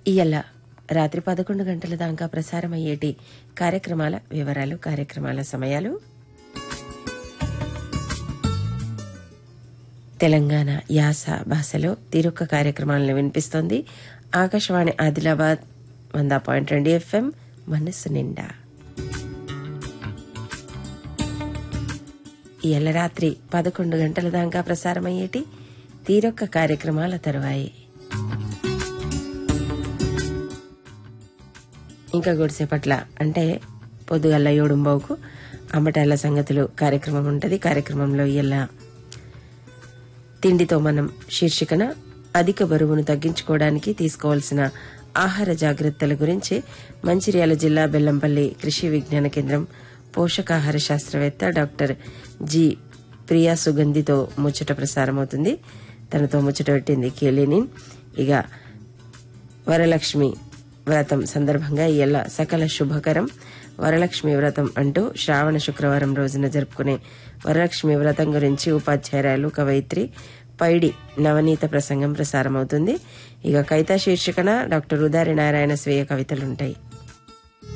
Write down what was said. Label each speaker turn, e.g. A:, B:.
A: ఇయ్యల రాత్రి పదకొండు గంటల దాకా ప్రసారమయ్యేటి కార్యక్రమాల వివరాలు కార్యక్రమాల సమయాలు తెలంగాణ యాస భాషలో తీరొక్క కార్యక్రమాలను వినిపిస్తోంది ఆకాశవాణి ఆదిలాబాద్ వంద పాయింట్ రెండు ఎఫ్ఎం మనస్సు నిండా ఇయ్యాల రాత్రి పదకొండు గంటల దాకా ప్రసారమయ్యేటి తీరొక్క కార్యక్రమాల తరువాయి ఇంకా గుడిసేపట్ల అంటే పొద్దుగల్ల ఏడుంబావుకు అమ్మటాల సంగతులు కార్యక్రమం ఉంటది కార్యక్రమంలో ఇలా తిండితో మనం శీర్షికన అధిక బరువును తగ్గించుకోవడానికి తీసుకోవాల్సిన ఆహార జాగ్రత్తల గురించి మంచిర్యాల జిల్లా బెల్లంపల్లి కృషి విజ్ఞాన కేంద్రం పోషకాహార శాస్త్రవేత్త డాక్టర్ జి ప్రియా సుగంధితో ముచ్చట ప్రసారమవుతుంది తనతో ముచ్చట పెట్టింది కేలేనిన్ ఇక వరలక్ష్మి వ్రతం సందర్భంగా ఇయ్యాల సకల శుభకరం వరలక్ష్మి వ్రతం అంటూ శ్రావణ శుక్రవారం రోజున జరుపుకునే వరలక్ష్మి వ్రతం గురించి ఉపాధ్యాయురాలు కవయిత్రి పైడి నవనీత ప్రసంగం ప్రసారమవుతుంది ఇక కవితా శీర్షికన డాక్టర్ ఉదారి నారాయణ స్వీయ కవితలుంటాయి